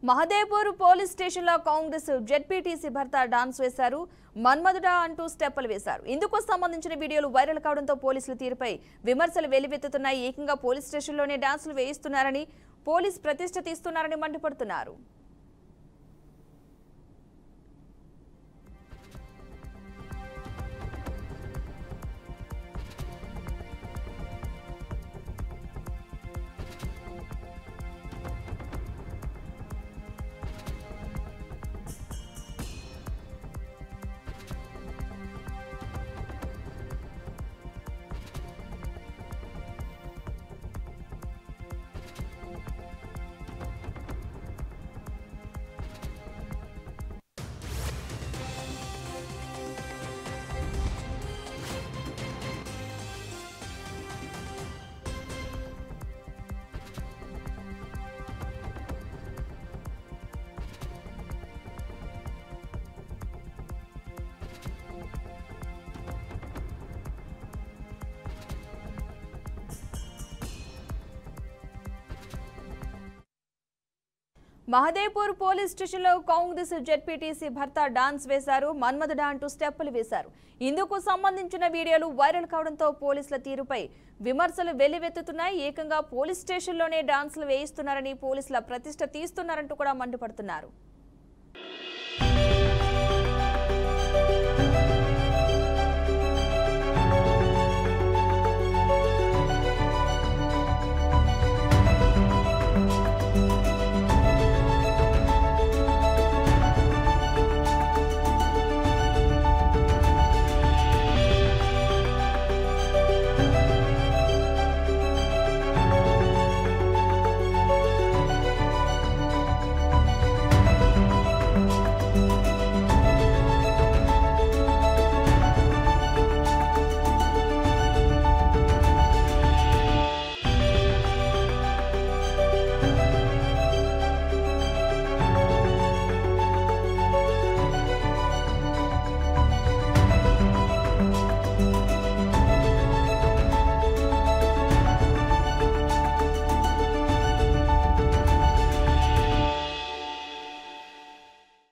Mahadevpur police స్టేషన్లో Congress ZPTC భర్త dance వేశారు మన్మధుడా అంటూ స్టెప్పులు వేశారు ఇందుకు సంబంధించిన వీడియోలు వైరల్ కావడంతో పోలీసుల తీరుపై విమర్శలు వెల్లువెత్తుతున్నాయి ఏకంగా పోలీస్ స్టేషన్లోనే డాన్సులు వేయిస్తున్నారని పోలీస్ ప్రతిష్ట తీస్తున్నారని మండిపడుతున్నారు మహదేవ్పూర్ పోలీస్ స్టేషన్లో కాంగ్రెస్ జెడ్పీటీసీ భర్త డాన్స్ వేశారు మన్మధుడా అంటూ స్టెప్పులు వేశారు ఇందుకు సంబంధించిన వీడియోలు వైరల్ కావడంతో పోలీసుల తీరుపై విమర్శలు వెల్లువెత్తుతున్నాయి ఏకంగా పోలీస్ స్టేషన్లోనే డాన్సులు వేయిస్తున్నారని పోలీసుల ప్రతిష్ట తీస్తున్నారంటూ కూడా మండిపడుతున్నారు